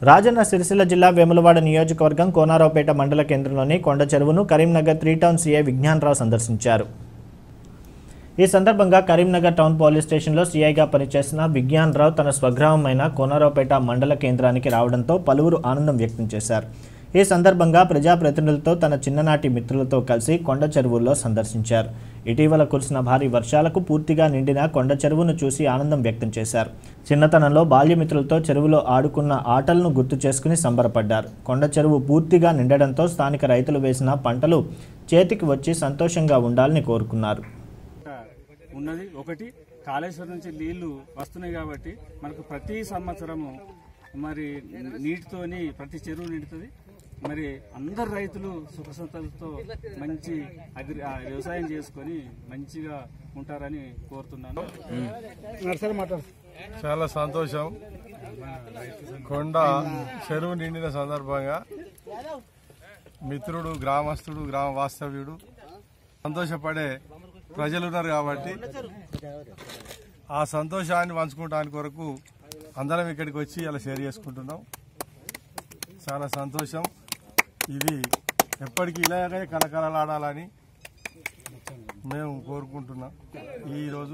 రాజన్న సిరిసిల్ల జిల్లా వేములవాడ నియోజకవర్గం కోనారావుపేట మండల కేంద్రంలోని కొండ చెరువును Karimnagar three town CI Vignan Rao సందర్శించారు ఈ సందర్భంగా కరీంనగర్ టౌన్ పోలీస్ స్టేషన్లో సీఐగా పనిచేసిన విజ్ఞాన్ రావు తన స్వగ్రామమైన కోనరావుపేట మండల కేంద్రానికి రావడంతో పలువురు ఆనందం వ్యక్తం చేశారు ఈ సందర్భంగా ప్రజాప్రతినిధులతో తన చిన్ననాటి మిత్రులతో కలిసి కొండ చెరువుల్లో సందర్శించారు ఇటీవల కురిసిన భారీ వర్షాలకు పూర్తిగా నిండిన కొండ చెరువును చూసి ఆనందం వ్యక్తం చేశారు చిన్నతనంలో బాల్యమిత్రులతో చెరువులో ఆడుకున్న ఆటలను గుర్తు చేసుకుని సంబరపడ్డారు కొండ చెరువు పూర్తిగా నిండడంతో స్థానిక రైతులు వేసిన పంటలు చేతికి వచ్చి సంతోషంగా ఉండాలని కోరుకున్నారు ఉన్నది ఒకటి కాళేశ్వరం నుంచి నీళ్లు వస్తున్నాయి కాబట్టి మనకు ప్రతి సంవత్సరము మరి నీటితోని ప్రతి చెరువు నిండుతుంది మరి అందరు రైతులు సుఖ సంతలతో మంచి అగ్రి ఆ, వ్యవసాయం చేసుకొని మంచిగా ఉంటారని కోరుతున్నాను చాలా సంతోషం కొండ చెరువు నిండిన సందర్భంగా మిత్రుడు గ్రామస్తుడు గ్రామ వాస్తవ్యుడు సంతోషపడే ప్రజలు ఉన్నారు కాబట్టి ఆ సంతోషాన్ని పంచుకోవడానికి కొరకు అందరం ఇక్కడికి వచ్చి అలా షేర్ చేసుకుంటున్నాం చాలా సంతోషం ఇది ఎప్పటికీ ఇలాగే కలకలలాడాలని మేము కోరుకుంటున్నాం ఈరోజు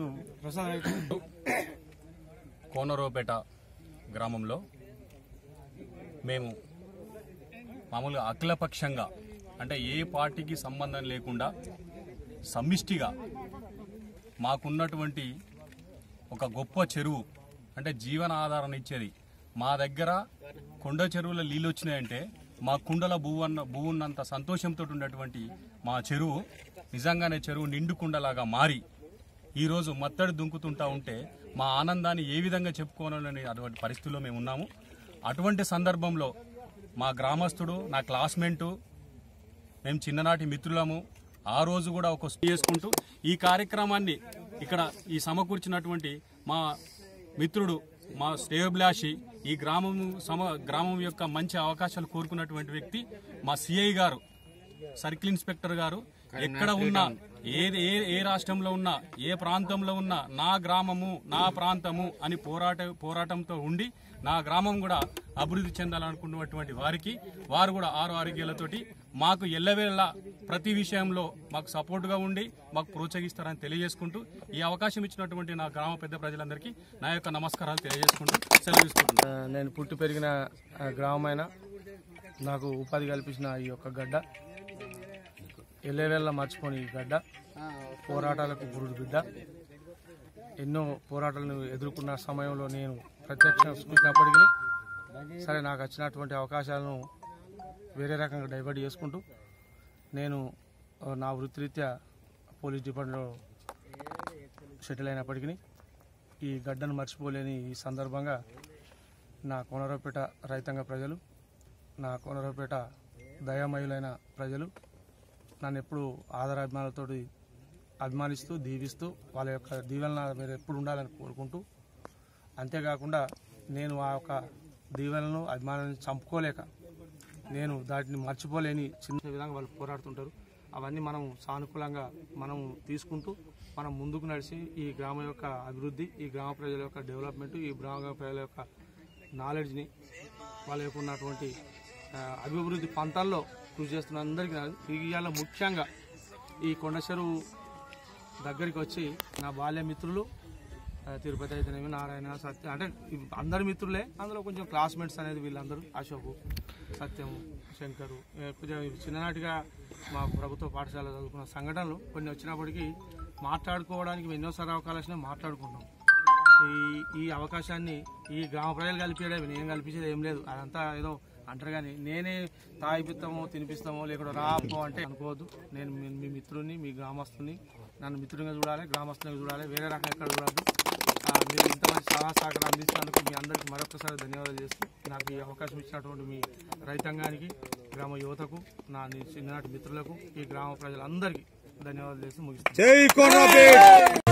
కోనరోపేట గ్రామంలో మేము మామూలుగా అఖిలపక్షంగా అంటే ఏ పార్టీకి సంబంధం లేకుండా సమిష్టిగా మాకున్నటువంటి ఒక గొప్ప చెరువు అంటే జీవన ఆధారం ఇచ్చేది మా దగ్గర కొండ చెరువుల నీళ్ళు వచ్చినాయంటే మా కుండల భూవన్న భూవున్నంత సంతోషంతో ఉన్నటువంటి మా చెరువు నిజంగానే చెరువు నిండు కుండలాగా మారి ఈరోజు మత్తడి దుంకుతుంటా ఉంటే మా ఆనందాన్ని ఏ విధంగా చెప్పుకోవాలని అటువంటి పరిస్థితుల్లో మేము ఉన్నాము అటువంటి సందర్భంలో మా గ్రామస్తుడు నా క్లాస్మేటు మేము చిన్ననాటి మిత్రులము ఆ రోజు కూడా ఒక చేసుకుంటూ ఈ కార్యక్రమాన్ని ఇక్కడ ఈ సమకూర్చినటువంటి మా మిత్రుడు మా శ్రేయోభిలాషి ఈ గ్రామం సమ గ్రామం యొక్క మంచి అవకాశాలు కోరుకున్నటువంటి వ్యక్తి మా సిఐ గారు సర్కిల్ ఇన్స్పెక్టర్ గారు ఎక్కడ ఉన్నా ఏది ఏ ఏ రాష్ట్రంలో ఉన్నా ఏ ప్రాంతంలో ఉన్నా నా గ్రామము నా ప్రాంతము అని పోరాట పోరాటంతో ఉండి నా గ్రామం కూడా అభివృద్ధి చెందాలనుకున్నటువంటి వారికి వారు కూడా ఆరు ఆరోగ్యాలతోటి మాకు ఎల్లవేళ ప్రతి విషయంలో మాకు సపోర్ట్గా ఉండి మాకు ప్రోత్సహిస్తారని తెలియజేసుకుంటూ ఈ అవకాశం ఇచ్చినటువంటి నా గ్రామ పెద్ద ప్రజలందరికీ నా యొక్క నమస్కారాలు తెలియజేసుకుంటూ సెలవు తీసుకుంటున్నాను ఆ, నేను పుట్టి పెరిగిన ఆ, గ్రామమైన నాకు ఉపాధి కల్పించిన ఈ యొక్క గడ్డ ఎల్లవేళ్ళ మర్చిపోని ఈ గడ్డ పోరాటాలకు గురుడు బిడ్డ ఎన్నో పోరాటాలను ఎదుర్కొన్న సమయంలో నేను ప్రత్యక్షంగా చూసినప్పటికీ సరే నాకు వచ్చినటువంటి అవకాశాలను వేరే రకంగా డైవర్ట్ చేసుకుంటూ నేను ఆ, నా వృత్తిరీత్యా పోలీస్ డిపార్ట్మెంట్లో సెటిల్ అయినప్పటికీ ఈ గడ్డను మర్చిపోలేని ఈ సందర్భంగా నా కోనరావుపేట రైతాంగ ప్రజలు నా కోనరావుపేట దయామయులైన ప్రజలు నన్ను ఎప్పుడు ఆదరాభిమానాలతో అభిమానిస్తూ దీవిస్తూ వాళ్ళ యొక్క దీవెన నా మీద ఎప్పుడు ఉండాలని కోరుకుంటూ అంతేకాకుండా నేను ఆ యొక్క దీవెనలను అభిమానాన్ని చంపుకోలేక నేను దాటిని మర్చిపోలేని చిన్న విధంగా వాళ్ళు పోరాడుతుంటారు అవన్నీ మనం సానుకూలంగా మనం తీసుకుంటూ మనం ముందుకు నడిచి ఈ గ్రామం యొక్క అభివృద్ధి ఈ గ్రామ ప్రజల యొక్క డెవలప్మెంట్ ఈ గ్రామ ప్రజల యొక్క నాలెడ్జ్ని వాళ్ళ యొక్క ఉన్నటువంటి ఆ, అభివృద్ధి పంతాల్లో కృషి చేస్తున్న అందరికీ నా- ఇవాళ ముఖ్యంగా ఈ కొండ చెరువు దగ్గరికి వచ్చి నా బాల్య మిత్రులు ఆ, తిరుపతి అయితేనేమి నారాయణ సత్యం అంటే ఇవి అందరి మిత్రులే అందులో కొంచెం క్లాస్మేట్స్ అనేది వీళ్ళందరూ అశోక్ సత్యం శంకరు ఏ, కొంచెం చిన్ననాటిగా మా ప్రభుత్వ పాఠశాల చదువుకున్న సంఘటనలు కొన్ని వచ్చినప్పటికీ మాట్లాడుకోవడానికి ఎన్నోసారి అవకాశం వచ్చినా మాట్లాడుకుంటాం ఈ ఈ అవకాశాన్ని ఈ గ్రామ ప్రజలు కలిపేయడం నేను కల్పించేది ఏం లేదు అదంతా ఏదో అంటారు కానీ నేనే తాగిపిస్తామో తినిపిస్తామో లేకుండా రాపో అంటే అనుకోవద్దు నేను మీ మీ మిత్రుని మీ గ్రామస్తుని నన్ను మిత్రునిగా చూడాలి గ్రామస్తునిగా చూడాలి వేరే రకం ఎక్కడ చూడద్దు ఆ, మీరు ఇంత మంచి సలహా సహకారం అందించినందుకు మీ అందరికీ మరొకసారి ధన్యవాదాలు చేస్తూ నాకు ఈ అవకాశం ఇచ్చినటువంటి మీ రైతాంగానికి గ్రామ యువతకు నా ని- చిన్ననాటి మిత్రులకు ఈ గ్రామ ప్రజలందరికీ ధన్యవాదాలు చేస్తూ ముగిస్తాను